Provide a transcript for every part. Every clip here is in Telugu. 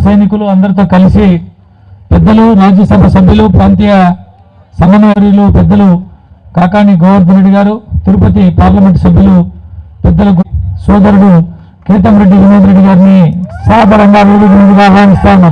సైనికులు అందరితో కలిసి పెద్దలు రాజ్యసభ సభ్యులు ప్రాంతీయ సమన్వయులు పెద్దలు కాకాని గోవర్ధన్ రెడ్డి గారు తిరుపతి పార్లమెంట్ సభ్యులు పెద్దలు సోదరుడు కేతంరెడ్డి వినోద్ రెడ్డి గారిని సాదరంగా వేదిక మీదుగా ఆహ్వానిస్తాను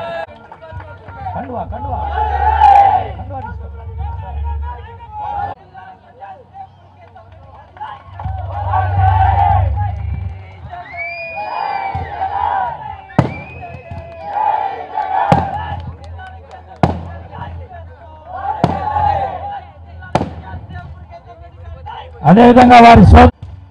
అదేవిధంగా వారి సో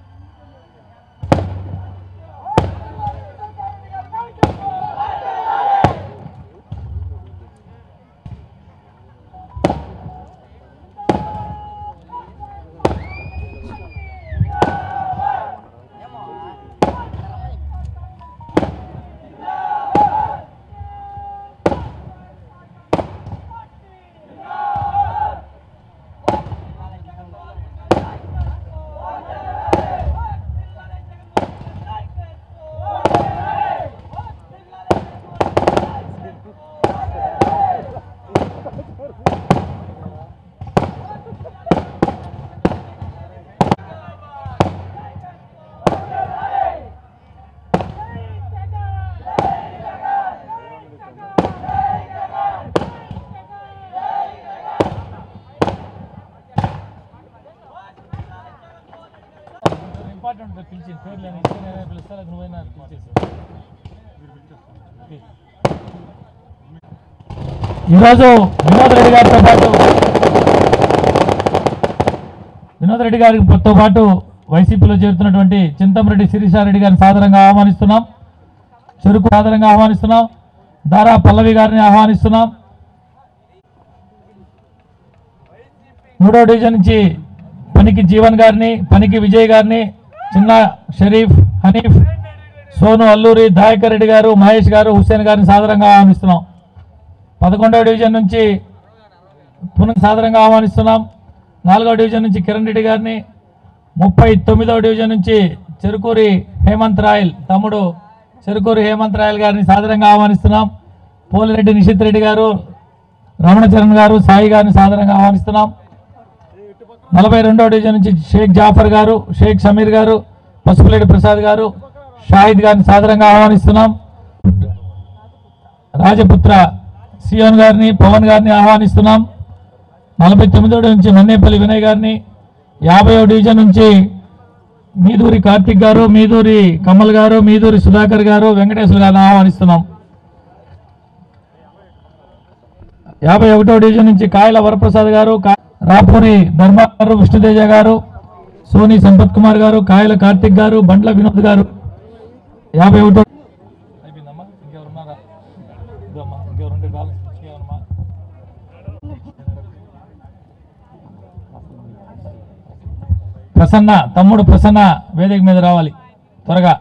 ఇంపార్టెంట్ పిలిచి పేర్లు అని ఇస్తే నేనే పిలుస్తాను నువ్వైనా ఈరోజు వినోద్ రెడ్డి గారితో పాటు వినోద్ రెడ్డి గారితో పాటు వైసీపీలో చేరుతున్నటువంటి చింతంరెడ్డి శిరీషారెడ్డి గారిని సాదరంగా ఆహ్వానిస్తున్నాం చెరుకు సాదరంగా ఆహ్వానిస్తున్నాం దారా పల్లవి గారిని ఆహ్వానిస్తున్నాం మూడో డివిజన్ నుంచి పనికి జీవన్ గారిని పనికి విజయ్ గారిని చిన్న షరీఫ్ హనీఫ్ సోను అల్లూరి దాయకర్ రెడ్డి గారు మహేష్ గారు హుస్సేన్ గారిని సాదరంగా ఆహ్వానిస్తున్నాం పదకొండవ డివిజన్ నుంచి పునః సాదరంగా ఆహ్వానిస్తున్నాం నాలుగవ డివిజన్ నుంచి కిరణ్ రెడ్డి గారిని ముప్పై తొమ్మిదవ డివిజన్ నుంచి చెరుకూరి హేమంత్ రాయల్ తమ్ముడు చెరుకూరి హేమంత్ రాయల్ గారిని సాదరంగా ఆహ్వానిస్తున్నాం పోలిరెడ్డి నిషిత్ రెడ్డి గారు రమణచరణ్ గారు సాయి గారిని సాదరంగా ఆహ్వానిస్తున్నాం నలభై రెండవ డివిజన్ నుంచి షేక్ జాఫర్ గారు షేక్ సమీర్ గారు పసుపులేడి ప్రసాద్ గారు షాహిద్ గారిని సాదరంగా ఆహ్వానిస్తున్నాం రాజపుత్ర సియోన్ గారిని పవన్ గారిని ఆహ్వానిస్తున్నాం నలభై తొమ్మిదవ నుంచి మన్నేపల్లి వినయ్ గారిని యాభైవ డివిజన్ నుంచి మీదూరి కార్తిక్ గారు మీదూరి కమల్ గారు మీదూరి సుధాకర్ గారు వెంకటేశ్వర గారిని ఆహ్వానిస్తున్నాం యాభై ఒకటో డివిజన్ నుంచి కాయల వరప్రసాద్ గారు కా- రాపూరి ధర్మ గారు విష్ణుతేజ గారు సోని సంపత్ కుమార్ గారు కాయల కార్తిక్ గారు బండ్ల వినోద్ గారు యాభై ఒకటో అయిపోయిందమ్మా ఇంకెవరున్నారా ఇదమ్మా ఇంకెవరుంటే బ్యాలెన్స్ ఇచ్చేయమ్మా ప్రసన్న తమ్ముడు ప్రసన్న వేదిక మీద రావాలి త్వరగా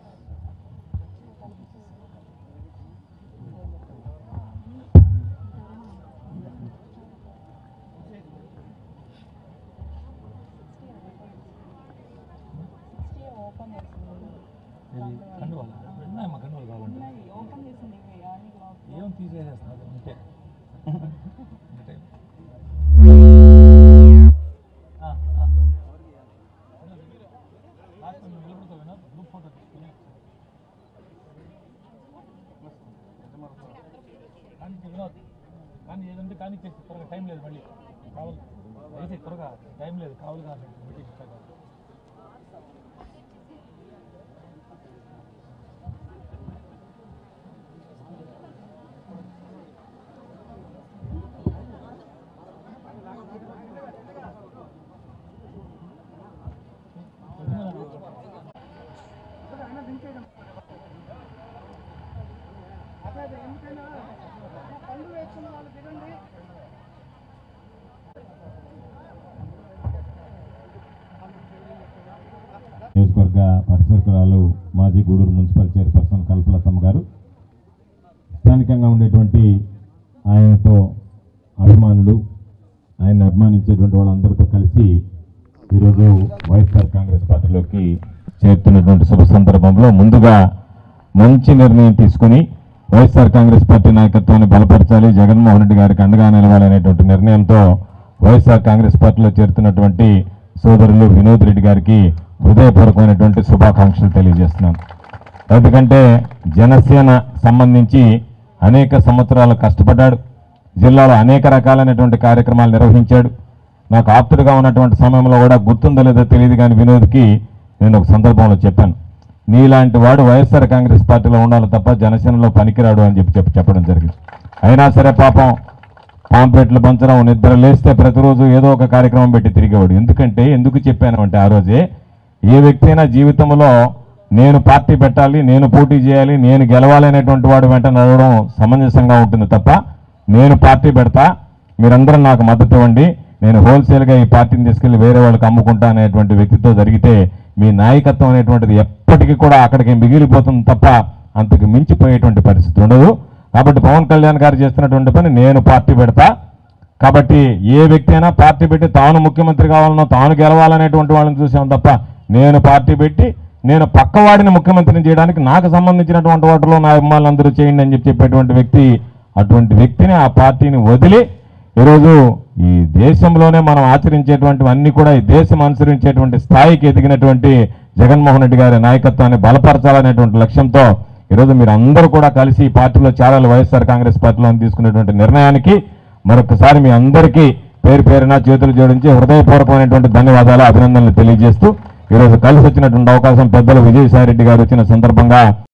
ఇది కండువాలా? ఉన్నాయమ్మా కండువాలు కావాలంటే ఏం తీసేసేస్తున్నారు ఉంటే ఉంటే. ఆ, ఆ. లాస్ట్ నువ్వు నిలబడుకో వినోద్. గ్రూప్ ఫోటో తీసుకుని. కానీ వినోద్ కానీ ఏదంటే కానీ చేసి త్వరగా టైం లేదు మళ్ళీ కావాలి అయితే త్వరగా టైం లేదు కావాలి కాదు మీటింగ్ ఇస్తాను నియోజకవర్గ పరిసరకురాలు మాజీ గూడూరు మున్సిపల్ చైర్పర్సన్ కల్పలతమ్మ గారు స్థానికంగా ఉండేటువంటి ఆయనతో అభిమానులు ఆయన్ని అభిమానించేటువంటి వాళ్ళందరితో కలిసి ఈరోజు వైఎస్ఆర్ కాంగ్రెస్ పార్టీలోకి చేరుతున్నటువంటి శుభ సందర్భంలో ముందుగా మంచి నిర్ణయం తీసుకుని వైఎస్ఆర్ కాంగ్రెస్ పార్టీ నాయకత్వాన్ని బలపరచాలి జగన్మోహన్ రెడ్డి గారికి అండగా నిలవాలనేటువంటి నిర్ణయంతో వైఎస్ఆర్ కాంగ్రెస్ పార్టీలో చేరుతున్నటువంటి సోదరులు వినోద్ రెడ్డి గారికి హృదయపూర్వకమైనటువంటి శుభాకాంక్షలు తెలియజేస్తున్నాను ఎందుకంటే జనసేన సంబంధించి అనేక సంవత్సరాలు కష్టపడ్డాడు జిల్లాలో అనేక రకాలైనటువంటి కార్యక్రమాలు నిర్వహించాడు నాకు ఆప్తుడిగా ఉన్నటువంటి సమయంలో కూడా గుర్తుందో లేదో తెలియదు కానీ వినోద్కి నేను ఒక సందర్భంలో చెప్పాను నీలాంటి వాడు వైఎస్ఆర్ కాంగ్రెస్ పార్టీలో ఉండాలి తప్ప జనసేనలో పనికిరాడు అని చెప్పి చెప్పి చెప్పడం జరిగింది అయినా సరే పాపం పాంప్లెట్లు పంచడం నిద్ర లేస్తే ప్రతిరోజు ఏదో ఒక కార్యక్రమం పెట్టి తిరిగేవాడు ఎందుకంటే ఎందుకు చెప్పాను అంటే ఆ రోజే ఏ వ్యక్తి అయినా జీవితంలో నేను పార్టీ పెట్టాలి నేను పోటీ చేయాలి నేను గెలవాలి అనేటువంటి వాడు వెంట నడవడం సమంజసంగా ఉంటుంది తప్ప నేను పార్టీ పెడతా మీరందరూ నాకు మద్దతు ఇవ్వండి నేను హోల్సేల్గా ఈ పార్టీని తీసుకెళ్లి వేరే వాళ్ళకి అమ్ముకుంటా అనేటువంటి వ్యక్తితో జరిగితే మీ నాయకత్వం అనేటువంటిది ఎప్పటికీ కూడా అక్కడికి మిగిలిపోతుంది తప్ప అంతకు మించిపోయేటువంటి పరిస్థితి ఉండదు కాబట్టి పవన్ కళ్యాణ్ గారు చేస్తున్నటువంటి పని నేను పార్టీ పెడతా కాబట్టి ఏ వ్యక్తి అయినా పార్టీ పెట్టి తాను ముఖ్యమంత్రి కావాలనో తాను గెలవాలనేటువంటి వాళ్ళని చూసాం తప్ప నేను పార్టీ పెట్టి నేను పక్కవాడిని ముఖ్యమంత్రిని చేయడానికి నాకు సంబంధించినటువంటి వాటిలో నా అభిమానులందరూ చేయండి అని చెప్పి చెప్పేటువంటి వ్యక్తి అటువంటి వ్యక్తిని ఆ పార్టీని వదిలి ఈరోజు ఈ దేశంలోనే మనం ఆచరించేటువంటివన్నీ కూడా ఈ దేశం అనుసరించేటువంటి స్థాయికి ఎదిగినటువంటి జగన్మోహన్ రెడ్డి గారి నాయకత్వాన్ని బలపరచాలనేటువంటి లక్ష్యంతో ఈరోజు మీరు అందరూ కూడా కలిసి ఈ పార్టీలో చేరాలి వైఎస్ఆర్ కాంగ్రెస్ పార్టీలో తీసుకునేటువంటి నిర్ణయానికి మరొకసారి మీ అందరికీ పేరు పేరున చేతులు జోడించి హృదయపూర్వకమైనటువంటి ధన్యవాదాలు అభినందనలు తెలియజేస్తూ ఈరోజు కలిసి వచ్చినటువంటి అవకాశం పెద్దలు విజయసాయి రెడ్డి గారు వచ్చిన సందర్భంగా